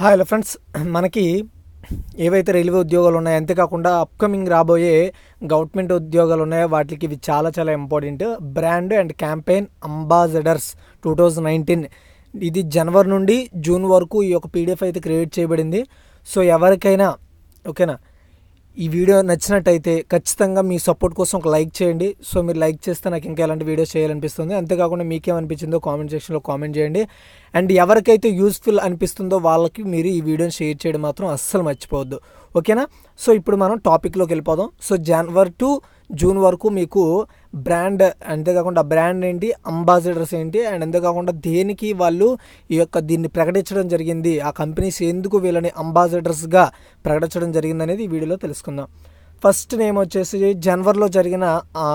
hi hello friends మనకి ఏవైతే railway ఉద్యోగాలు ఉన్నాయో అంతేకాకుండా అప్కమింగ్ రాబోయే గవర్నమెంట్ ఉద్యోగాలు ఉన్నాయో వాటికి ఇవి చాలా చాలా important brand and campaign ambassadors two thousand nineteen ఇది జనవరి నుండి జూన్ వరకు ఈ యొక్క పీడిఎఫ్ అయితే క్రియేట్ చేయబడింది సో ఎవరికైనా ఓకేనా ఈ వీడియో నచ్చినట్టయితే ఖచ్చితంగా మీ సపోర్ట్ కోసం ఒక లైక్ చేయండి సో మీరు లైక్ చేస్తే నాకు ఇంకా ఎలాంటి వీడియోస్ చేయాలనిపిస్తుంది అంతేకాకుండా మీకేమనిపించిందో కామెంట్ సెక్షన్లో కామెంట్ చేయండి అండ్ ఎవరికైతే యూస్ఫుల్ అనిపిస్తుందో వాళ్ళకి మీరు ఈ వీడియోని షేర్ చేయడం మాత్రం అస్సలు మర్చిపోవద్దు ఓకేనా సో ఇప్పుడు మనం టాపిక్లోకి వెళ్ళిపోదాం సో జనవరి టు జూన్ వరకు మీకు బ్రాండ్ అంతేకాకుండా బ్రాండ్ ఏంటి అంబాసిడర్స్ ఏంటి అండ్ అంతేకాకుండా దేనికి వాళ్ళు ఈ యొక్క దీన్ని ప్రకటించడం జరిగింది ఆ కంపెనీస్ ఎందుకు వీళ్ళని అంబాసిడర్స్గా ప్రకటించడం జరిగింది అనేది ఈ వీడియోలో తెలుసుకుందాం ఫస్ట్ నేమ్ వచ్చేసి జనవరిలో జరిగిన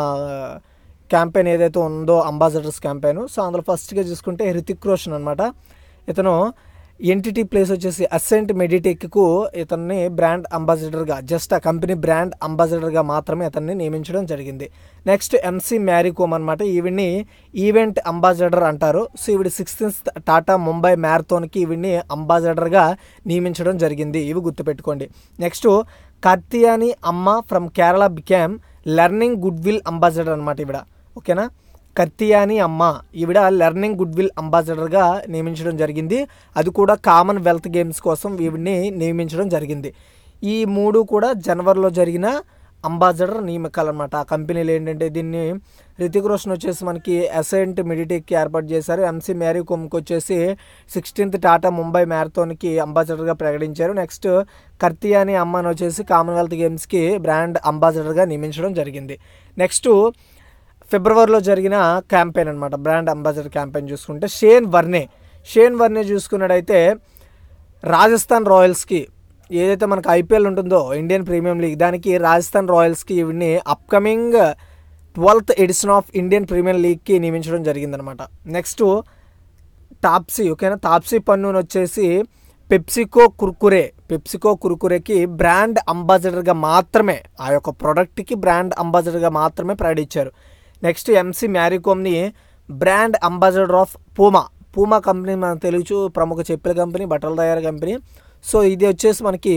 క్యాంపెయిన్ ఏదైతే ఉందో అంబాసిడర్స్ క్యాంపెయిన్ సో అందులో ఫస్ట్గా చూసుకుంటే హృతిక్ రోషన్ అనమాట ఇతను ఎన్టీటీ ప్లేస్ వచ్చేసి అసెంట్ మెడిటెక్కు ఇతన్ని బ్రాండ్ అంబాసిడర్గా జస్ట్ ఆ కంపెనీ బ్రాండ్ అంబాసిడర్గా మాత్రమే ఇతన్ని నియమించడం జరిగింది నెక్స్ట్ ఎంసీ మ్యారీకోమ్ అనమాట ఈవిడ్ని ఈవెంట్ అంబాసిడర్ అంటారు సో ఈవిడ సిక్స్త్ టాటా ముంబై మ్యారథాన్కి ఈవిడ్ని అంబాసిడర్గా నియమించడం జరిగింది ఇవి గుర్తుపెట్టుకోండి నెక్స్ట్ కార్తియాని అమ్మ from Kerala BCom learning good will ambassador అనమాట ఈవిడ ఓకేనా కర్తియాని అమ్మ ఈవిడ లెర్నింగ్ గుడ్ విల్ అంబాసిడర్గా నియమించడం జరిగింది అది కూడా కామన్వెల్త్ గేమ్స్ కోసం ఈవిడ్ని నియమించడం జరిగింది ఈ మూడు కూడా జనవరిలో జరిగిన అంబాసిడర్ నియామకాలు అనమాట ఆ కంపెనీలు ఏంటంటే దీన్ని రితిక్ రోషన్ వచ్చేసి మనకి అసెంట్ మెడిటెక్కి ఏర్పాటు చేశారు ఎంసీ మ్యారీ కొమ్కి వచ్చేసి సిక్స్టీన్త్ టాటా ముంబై మ్యారథాన్కి అంబాసిడర్గా ప్రకటించారు నెక్స్ట్ కర్తియాని అమ్మని వచ్చేసి కామన్వెల్త్ గేమ్స్కి బ్రాండ్ అంబాసిడర్గా నియమించడం జరిగింది నెక్స్ట్ ఫిబ్రవరిలో జరిగిన క్యాంపెయిన్ అనమాట బ్రాండ్ అంబాసిడర్ క్యాంపెయిన్ చూసుకుంటే షేన్ వర్నే షేన్ వర్నే చూసుకున్నట్టయితే రాజస్థాన్ రాయల్స్కి ఏదైతే మనకు ఐపీఎల్ ఉంటుందో ఇండియన్ ప్రీమియం లీగ్ దానికి రాజస్థాన్ రాయల్స్కి ఇవన్నీ upcoming twelfth edition of Indian premium లీగ్కి నియమించడం జరిగిందనమాట నెక్స్ట్ టాప్సీ ఓకేనా తాప్సీ పన్నును వచ్చేసి పెప్సికో కుర్కురే పెప్సికో కుర్కురేకి బ్రాండ్ అంబాసిడర్గా మాత్రమే ఆ యొక్క ప్రోడక్ట్కి బ్రాండ్ అంబాసిడర్గా మాత్రమే ప్రకటించారు నెక్స్ట్ ఎంసీ మ్యారీకోమ్ని brand ambassador of Puma Puma company మనకు తెలుసు ప్రముఖ చెప్పుల కంపెనీ బట్టల తయారు కంపెనీ సో ఇది వచ్చేసి మనకి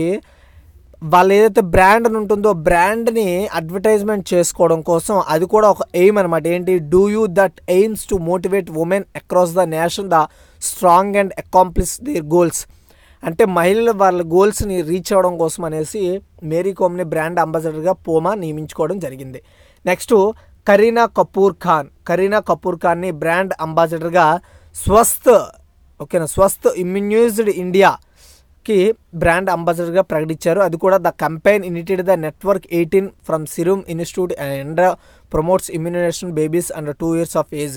వాళ్ళు ఏదైతే బ్రాండ్ అని ఉంటుందో బ్రాండ్ని అడ్వర్టైజ్మెంట్ చేసుకోవడం కోసం అది కూడా ఒక ఎయిమ్ అనమాట ఏంటి do you that aims to motivate women across the nation the strong and accomplish their goals అంటే మహిళలు వాళ్ళ గోల్స్ని రీచ్ అవ్వడం కోసం అనేసి మేరీ కోమ్ని బ్రాండ్ అంబాసిడర్గా పోమా నియమించుకోవడం జరిగింది నెక్స్ట్ కరీనా కపూర్ ఖాన్ కరీనా కపూర్ ఖాన్ని బ్రాండ్ అంబాసిడర్గా స్వస్థ్ ఓకేనా స్వస్థ్ ఇమ్యూనైజ్డ్ ఇండియాకి బ్రాండ్ అంబాసిడర్గా ప్రకటించారు అది కూడా the campaign initiated the network eighteen from Serum Institute and promotes immunization babies under two years of age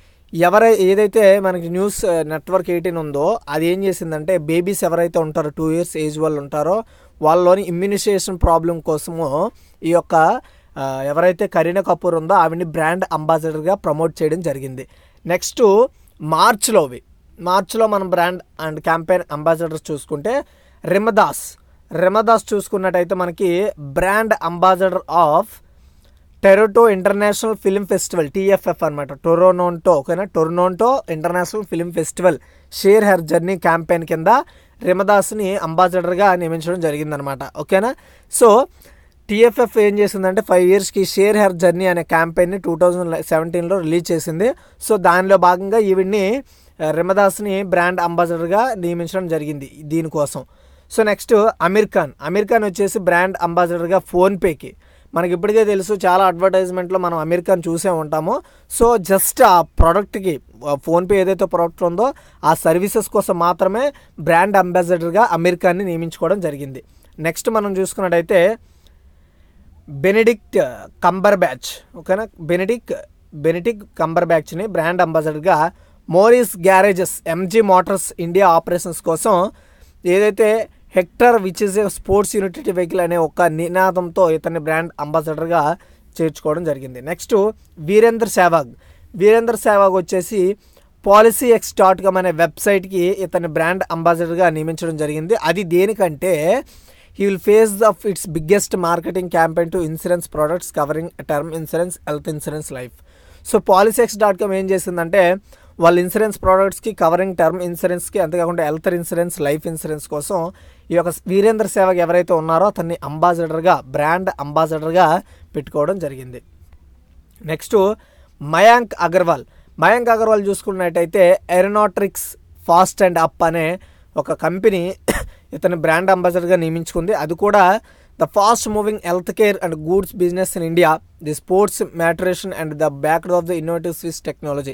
ఎవరై ఏదైతే మనకి న్యూస్ నెట్వర్క్ ఎయిటీన్ ఉందో అది ఏం చేసిందంటే బేబీస్ ఎవరైతే ఉంటారో టూ ఇయర్స్ ఏజ్ వాళ్ళు ఉంటారో వాళ్ళలోని ఇమ్యునైజేషన్ ప్రాబ్లం కోసము ఈ యొక్క ఎవరైతే కరీనా కపూర్ ఉందో ఆవిడని బ్రాండ్ అంబాసిడర్గా ప్రమోట్ చేయడం జరిగింది నెక్స్ట్ మార్చ్లోవి మార్చ్లో మనం బ్రాండ్ అండ్ క్యాంపెయిన్ అంబాసిడర్స్ చూసుకుంటే రిమదాస్ రిమదాస్ చూసుకున్నట్టయితే మనకి brand ambassador of టెరోటో international film festival TFF అనమాట టొరోనోంటో ఓకేనా టొర్నోంటో international film festival share her journey campaign కింద రిమదాస్ని అంబాసిడర్గా నియమించడం జరిగిందనమాట ఓకేనా సో టీఎఫ్ఎఫ్ ఏం చేసిందంటే ఫైవ్ ఇయర్స్కి షేర్ హెర్ జర్నీ అనే క్యాంపెయిన్ని టూ థౌజండ్ సెవెంటీన్లో రిలీజ్ చేసింది సో దానిలో భాగంగా ఈవిడ్ని రిమదాస్ని బ్రాండ్ అంబాసిడర్గా నియమించడం జరిగింది దీనికోసం సో నెక్స్ట్ అమీర్ ఖాన్ అమీర్ ఖాన్ వచ్చేసి బ్రాండ్ అంబాసిడర్గా ఫోన్పేకి మనకి ఇప్పటికే తెలుసు చాలా అడ్వర్టైజ్మెంట్లో మనం అమీర్ ఖాన్ చూసే ఉంటాము సో జస్ట్ ఆ ప్రోడక్ట్కి ఫోన్పే ఏదైతే ప్రోడక్ట్ ఉందో ఆ సర్వీసెస్ కోసం మాత్రమే బ్రాండ్ అంబాసిడర్గా అమీర్ ఖాన్ని నియమించుకోవడం జరిగింది నెక్స్ట్ మనం చూసుకున్నట్టయితే బెనెడిక్ట్ కంబర్ బ్యాచ్ ఓకేనా బెనెడిక్ బెనెడిక్ కంబర్ బ్యాచ్ని బ్రాండ్ అంబాసిడర్గా Morris Garages MG Motors India operations కోసం ఏదైతే Hector which is a sports యూనిటీ వెహికల్ అనే ఒక నినాదంతో ఇతన్ని బ్రాండ్ అంబాసిడర్గా చేర్చుకోవడం జరిగింది నెక్స్ట్ వీరేందర్ సేవాగ్ వీరేందర్ సేవాగ్ వచ్చేసి పాలసీ ఎక్స్ డాట్ కామ్ అనే వెబ్సైట్కి ఇతన్ని బ్రాండ్ అంబాసిడర్గా నియమించడం జరిగింది అది దేనికంటే he will face of its biggest marketing campaign to insurance products covering term insurance health insurance life so policy X dot com ఏం చేసిందంటే వాళ్ళ ఇన్సూరెన్స్ ప్రోడక్ట్స్కి కవరింగ్ టర్మ్ ఇన్సూరెన్స్కి అంతేకాకుండా హెల్త్ ఇన్సూరెన్స్ లైఫ్ ఇన్సూరెన్స్ కోసం ఈ యొక్క వీరేంద్ర సేవక్ ఎవరైతే ఉన్నారో అతన్ని అంబాసిడర్గా బ్రాండ్ అంబాసిడర్గా పెట్టుకోవడం జరిగింది నెక్స్ట్ మయాంక్ అగర్వాల్ మయాంక్ అగర్వాల్ చూసుకున్నట్టయితే ఏరోనాట్రిక్స్ ఫాస్ట్ అండ్ అప్ అనే ఒక కంపెనీ ఇతని బ్రాండ్ అంబాసిడర్గా నియమించుకుంది అది కూడా the fast moving health care and goods business in India the sports maturation and the backed of the innovative Swiss technology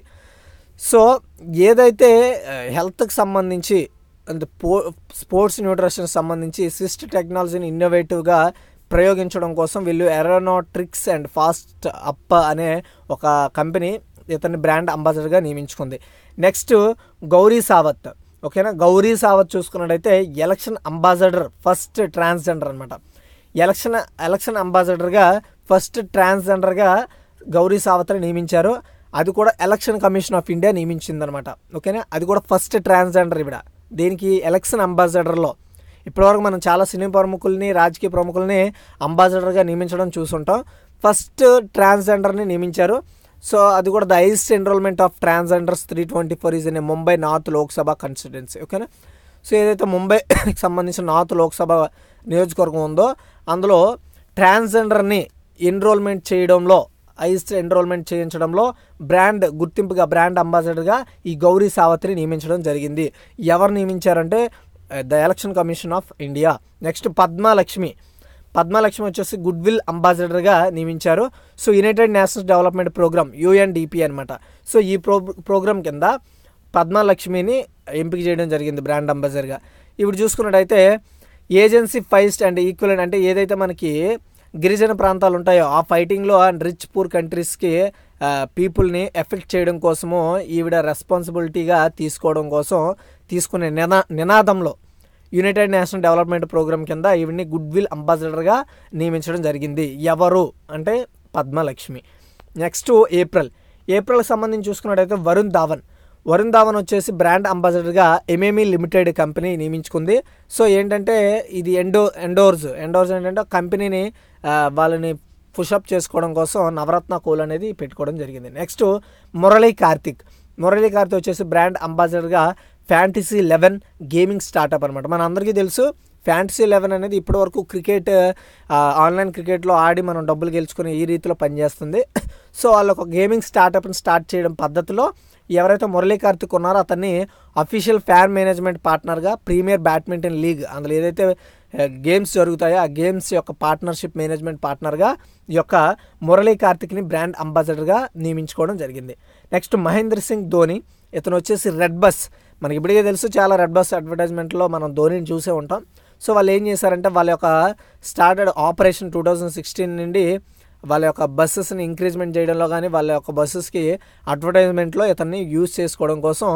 so ఏదైతే హెల్త్కి సంబంధించి అంటే పో స్పోర్ట్స్ న్యూట్రిషన్ సంబంధించి స్విస్ట్ టెక్నాలజీని ఇన్నోవేటివ్గా ప్రయోగించడం కోసం వీళ్ళు ఎరోనాట్రిక్స్ అండ్ ఫాస్ట్ అప్ అనే ఒక కంపెనీ ఇతని బ్రాండ్ అంబాసిడర్గా నియమించుకుంది నెక్స్ట్ గౌరీ సావత్ ఓకేనా గౌరీ సావత్ చూసుకున్నట్టయితే ఎలక్షన్ అంబాసిడర్ ఫస్ట్ ట్రాన్స్జెండర్ అనమాట ఎలక్షన్ ఎలక్షన్ అంబాసిడర్గా ఫస్ట్ ట్రాన్స్జెండర్గా గౌరీ సావత్ని నియమించారు అది కూడా ఎలక్షన్ కమిషన్ ఆఫ్ ఇండియా నియమించిందనమాట ఓకేనా అది కూడా ఫస్ట్ ట్రాన్స్జెండర్ ఇవిడ దీనికి ఎలక్షన్ అంబాసిడర్లో ఇప్పటివరకు మనం చాలా సినీ ప్రముఖుల్ని రాజకీయ ప్రముఖుల్ని అంబాసిడర్గా నియమించడం చూసుంటాం ఫస్ట్ ట్రాన్స్జెండర్ని నియమించారు సో అది కూడా the highest enrolment of transgenders three twenty four is in Mumbai north Lok Sabha constituency ఓకేనా సో ఏదైతే ముంబైకి సంబంధించిన నార్త్ లోక్సభ నియోజకవర్గం ఉందో అందులో ట్రాన్స్జెండర్ని ఎన్రోల్మెంట్ చేయడంలో హైయెస్ట్ ఎన్రోల్మెంట్ చేయించడంలో బ్రాండ్ గుర్తింపుగా బ్రాండ్ అంబాసిడర్గా ఈ గౌరీ సావత్రి నియమించడం జరిగింది ఎవరు నియమించారంటే the election commission of India next పద్మాలక్ష్మి పద్మాలక్ష్మి వచ్చేసి గుడ్ విల్ అంబాసిడర్గా నియమించారు so United nationals development programme UNDP అనమాట సో ఈ ప్రో ప్రోగ్రామ్ కింద పద్మాలక్ష్మిని ఎంపిక చేయడం జరిగింది బ్రాండ్ అంబాసిడర్గా ఇప్పుడు చూసుకున్నట్టయితే ఏజెన్సీ ఫైస్ట్ అండ్ ఈక్వల్ అంటే ఏదైతే మనకి గిరిజన ప్రాంతాలు ఉంటాయో ఆ ఫైటింగ్లో అండ్ రిచ్ పూర్ కంట్రీస్కి పీపుల్ని ఎఫెక్ట్ చేయడం కోసము ఈవిడ రెస్పాన్సిబిలిటీగా తీసుకోవడం కోసం తీసుకునే నినా నినాదంలో యునైటెడ్ నేషనల్ డెవలప్మెంట్ ప్రోగ్రామ్ కింద ఈవిడ్ని గుడ్ విల్ అంబాసిడర్గా నియమించడం జరిగింది ఎవరు అంటే పద్మలక్ష్మి నెక్స్ట్ ఏప్రిల్ ఏప్రిల్కి సంబంధించి చూసుకున్నట్టయితే వరుణ్ ధావన్ వరుణ్ ధావన్ వచ్చేసి బ్రాండ్ అంబాసిడర్గా ఎంఏమి లిమిటెడ్ కంపెనీ నియమించుకుంది సో ఏంటంటే ఇది ఎండో ఎండోర్స్ ఎండోర్స్ ఏంటంటే కంపెనీని వాళ్ళని పుషప్ చేసుకోవడం కోసం నవరత్న కూల్ అనేది పెట్టుకోవడం జరిగింది నెక్స్ట్ మురళీ కార్తిక్ మురళీ కార్తిక్ వచ్చేసి బ్రాండ్ అంబాసిడర్గా ఫ్యాంటసీ లెవెన్ గేమింగ్ స్టార్టప్ అనమాట మన అందరికీ తెలుసు ఫ్యాంటసీ లెవెన్ అనేది ఇప్పటివరకు క్రికెట్ ఆన్లైన్ క్రికెట్లో ఆడి మనం డబ్బులు గెలుచుకునే ఈ రీతిలో పనిచేస్తుంది సో వాళ్ళు ఒక గేమింగ్ స్టార్టప్ని స్టార్ట్ చేయడం పద్ధతిలో ఎవరైతే మురళీ కార్తిక్ ఉన్నారో అతన్ని అఫీషియల్ ఫ్యాన్ మేనేజ్మెంట్ పార్ట్నర్గా ప్రీమియర్ బ్యాడ్మింటన్ లీగ్ అందులో ఏదైతే గేమ్స్ జరుగుతాయో ఆ గేమ్స్ యొక్క పార్ట్నర్షిప్ మేనేజ్మెంట్ పార్ట్నర్గా ఈ యొక్క మురళీ కార్తిక్ని బ్రాండ్ అంబాసిడర్గా నియమించుకోవడం జరిగింది నెక్స్ట్ మహేంద్ర సింగ్ ధోని ఇతను వచ్చేసి రెడ్ బస్ మనకి ఇప్పటికే తెలుసు చాలా రెడ్ బస్ అడ్వర్టైజ్మెంట్లో మనం ధోనిని చూసే ఉంటాం సో వాళ్ళు ఏం చేశారంటే వాళ్ళ యొక్క started operation two thousand sixteen నుండి వాళ్ళ యొక్క బస్సెస్ని ఇంక్రీజ్మెంట్ చేయడంలో కానీ వాళ్ళ యొక్క బస్సెస్కి అడ్వర్టైజ్మెంట్లో ఇతన్ని యూజ్ చేసుకోవడం కోసం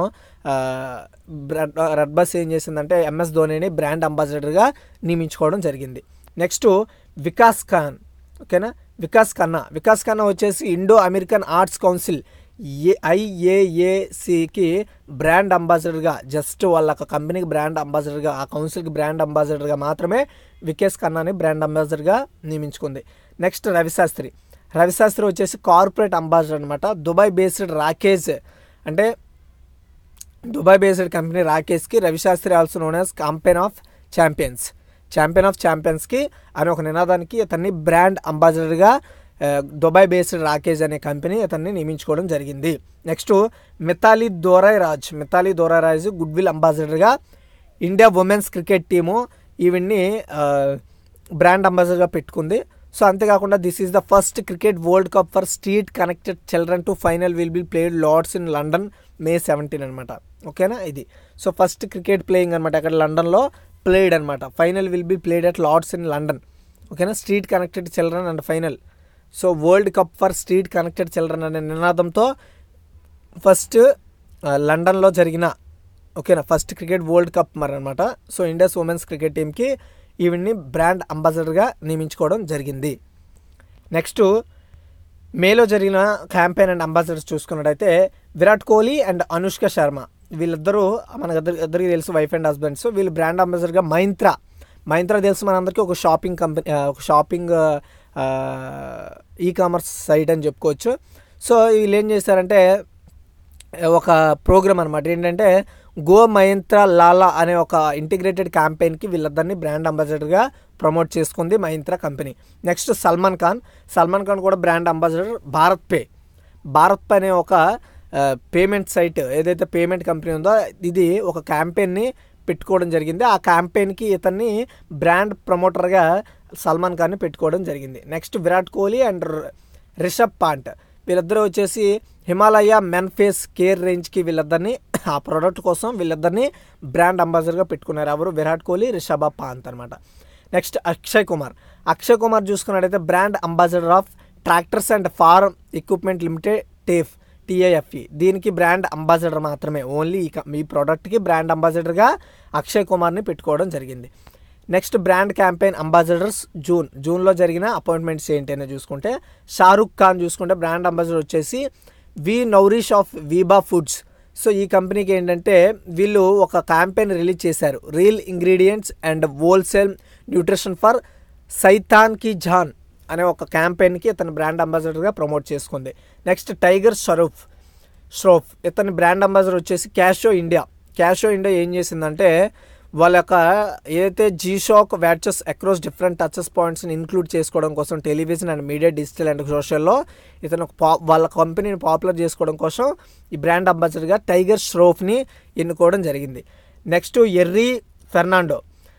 రెడ్ రెడ్ బస్ ఏం చేసిందంటే ఎంఎస్ ధోనిని బ్రాండ్ అంబాసిడర్గా నియమించుకోవడం జరిగింది నెక్స్ట్ వికాస్ ఖాన్ ఓకేనా వికాస్ ఖన్నా వికాస్ ఖన్నా వచ్చేసి ఇండో అమెరికన్ ఆర్ట్స్ కౌన్సిల్ ఏ ఐఏఏసికి బ్రాండ్ అంబాసిడర్గా జస్ట్ వాళ్ళ కంపెనీకి బ్రాండ్ అంబాసిడర్గా ఆ కౌన్సిల్కి బ్రాండ్ అంబాసిడర్గా మాత్రమే వికేస్ ఖన్నాని బ్రాండ్ అంబాసిడర్గా నియమించుకుంది నెక్స్ట్ రవిశాస్త్రి రవిశాస్త్రి వచ్చేసి కార్పొరేట్ అంబాసిడర్ అనమాట దుబాయ్ బేస్డ్ రాకేజ్ అంటే Dubai based company రాకేష్కి Ravi Shastri also known as campaign of champions champion of ఛాంపియన్స్కి అని ఒక నినాదానికి అతన్ని బ్రాండ్ అంబాసిడర్గా దుబాయ్ బేస్డ్ రాకేజ్ అనే కంపెనీ అతన్ని నియమించుకోవడం జరిగింది next Mithali Dorai Raj Mithali Dorai Raj goodwill అంబాసిడర్గా ఇండియా ఉమెన్స్ క్రికెట్ టీము ఈవిడ్ని బ్రాండ్ అంబాసిడర్గా పెట్టుకుంది సో అంతేకాకుండా this is the first cricket world cup for street connected children to final will be played Lord's in London May seventeen అనమాట ఓకేనా ఇది సో ఫస్ట్ క్రికెట్ ప్లేయింగ్ అనమాట అక్కడ లండన్లో ప్లేడ్ అనమాట final will be played at Lord's in London ఓకేనా street connected children and final so world cup for street connected children అనే నినాదంతో ఫస్ట్ లండన్లో జరిగిన ఓకేనా ఫస్ట్ క్రికెట్ వరల్డ్ కప్ మరి అనమాట సో ఇండియాస్ ఉమెన్స్ క్రికెట్ టీంకి ఈవిడ్ని బ్రాండ్ అంబాసిడర్గా నియమించుకోవడం జరిగింది నెక్స్ట్ మేలో జరిగిన క్యాంపెయిన్ అండ్ అంబాసిడర్స్ చూసుకున్నట్టయితే విరాట్ కోహ్లీ అండ్ అనుష్క శర్మ వీళ్ళిద్దరూ మన ఇద్దరికి తెలుసు వైఫ్ అండ్ హస్బెండ్స్ వీళ్ళు బ్రాండ్ అంబాసిడర్గా మైంత్రా మైంత్రా తెలుసు మనందరికీ ఒక షాపింగ్ కంపెనీ ఒక షాపింగ్ ఈ కామర్స్ సైట్ అని చెప్పుకోవచ్చు సో వీళ్ళు ఏం చేశారంటే ఒక ప్రోగ్రామ్ అనమాట ఏంటంటే గో మహేంద్ర లాలా అనే ఒక ఇంటిగ్రేటెడ్ క్యాంపెయిన్కి వీళ్ళందరినీ బ్రాండ్ అంబాసిడర్గా ప్రమోట్ చేసుకుంది మహీంద్రా కంపెనీ నెక్స్ట్ సల్మాన్ ఖాన్ సల్మాన్ ఖాన్ కూడా బ్రాండ్ అంబాసిడర్ భారత్ పే భారత్ పే అనే ఒక పేమెంట్ సైట్ ఏదైతే పేమెంట్ కంపెనీ ఉందో ఇది ఒక క్యాంపెయిన్ని పెట్టుకోవడం జరిగింది ఆ క్యాంపెయిన్కి ఇతన్ని బ్రాండ్ ప్రమోటర్గా సల్మాన్ ఖాన్ని పెట్టుకోవడం జరిగింది నెక్స్ట్ విరాట్ కోహ్లీ అండ్ రిషబ్ పాంట్ వీళ్ళిద్దరూ వచ్చేసి హిమాలయ మెన్ ఫేస్ కేర్ రేంజ్కి వీళ్ళిద్దరిని ఆ ప్రోడక్ట్ కోసం వీళ్ళిద్దరిని బ్రాండ్ అంబాసిడర్గా పెట్టుకున్నారు ఎవరు విరాట్ కోహ్లీ రిషబ్ పాంత్ అనమాట నెక్స్ట్ అక్షయ్ కుమార్ అక్షయ్ కుమార్ చూసుకున్నట్టయితే brand ambassador of tractors and farm equipment limited TAFE T I F E దీనికి బ్రాండ్ అంబాసిడర్ మాత్రమే ఓన్లీ ఈ క- ఈ ప్రోడక్ట్కి బ్రాండ్ అంబాసిడర్గా అక్షయ్ కుమార్ని పెట్టుకోవడం జరిగింది next brand campaign ambassadors June జూన్లో జరిగిన అపాయింట్మెంట్స్ ఏంటి అనేది చూసుకుంటే షారుఖ్ ఖాన్ చూసుకుంటే బ్రాండ్ అంబాసిడర్ వచ్చేసి we nourish of Veeba foods so ఈ కంపెనీకి ఏంటంటే వీళ్ళు ఒక క్యాంపెయిన్ రిలీజ్ చేశారు real ingredients and wholesale nutrition for Shaitaan ki Jaan అనే ఒక క్యాంపెయిన్కి ఇతను బ్రాండ్ అంబాసిడర్గా ప్రమోట్ చేసుకుంది నెక్స్ట్ టైగర్ షరూఫ్ ష్రోఫ్ ఇతని బ్రాండ్ అంబాసిడర్ వచ్చేసి క్యాషో ఇండియా క్యాషో ఇండియా ఏం చేసిందంటే వాళ్ళ యొక్క ఏదైతే G shock watches across different touches పాయింట్స్ని ఇంక్లూడ్ చేసుకోవడం కోసం television and media digital and సోషల్లో ఇతను ఒక పా వాళ్ళ కంపెనీని పాపులర్ చేసుకోవడం కోసం ఈ బ్రాండ్ అంబాసిడర్గా టైగర్ ష్రోఫ్ని ఎన్నుకోవడం జరిగింది next Yerry Fernando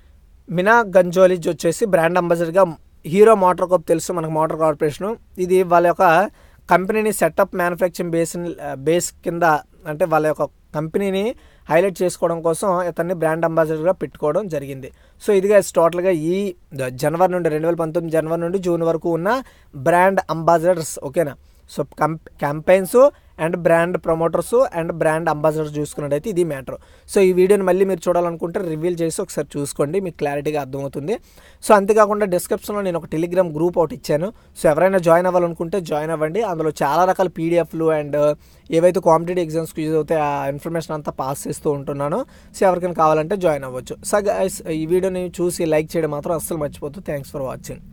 Mina Gonzalez వచ్చేసి బ్రాండ్ అంబాసిడర్గా హీరో మోటార్ కప్ తెలుసు మనకు మోటార్ కార్పొరేషను ఇది వాళ్ళ యొక్క కంపెనీని సెటప్ మ్యానుఫ్యాక్చరింగ్ బేస్ బేస్ కింద అంటే వాళ్ళ యొక్క కంపెనీని హైలైట్ చేసుకోవడం కోసం ఇతన్ని బ్రాండ్ అంబాసిడర్గా పెట్టుకోవడం జరిగింది సో ఇదిగా టోటల్గా ఈ జనవరి నుండి రెండు వేల పంతొమ్మిది జనవరి నుండి జూన్ వరకు ఉన్న బ్రాండ్ అంబాసిడర్స్ ఓకేనా సో కంప్ campaigns and brand promoters and brand ambassadors చూసుకున్నట్టయితే ఇది మ్యాటర్ సో ఈ వీడియోని మళ్ళీ మీరు చూడాలనుకుంటే రివీల్ చేసి ఒకసారి చూసుకోండి మీకు క్లారిటీగా అర్థమవుతుంది సో అంతేకాకుండా డిస్క్రిప్షన్లో నేను ఒక టెలిగ్రామ్ గ్రూప్ ఒకటి ఇచ్చాను సో ఎవరైనా జాయిన్ అవ్వాలనుకుంటే జాయిన్ అవ్వండి అందులో చాలా రకాల పీడిఎఫ్లు అండ్ ఏవైతే కాంపిటేటివ్ ఎగ్జామ్స్కి యూజ్ అవుతాయి ఆ ఇన్ఫర్మేషన్ అంతా పాస్ చేస్తూ ఉంటున్నాను సో ఎవరికైనా కావాలంటే జాయిన్ అవ్వచ్చు సో guys, ఈ వీడియోని చూసి లైక్ చేయడం మాత్రం అస్సలు మర్చిపోతూ థ్యాంక్స్ ఫర్ వాచింగ్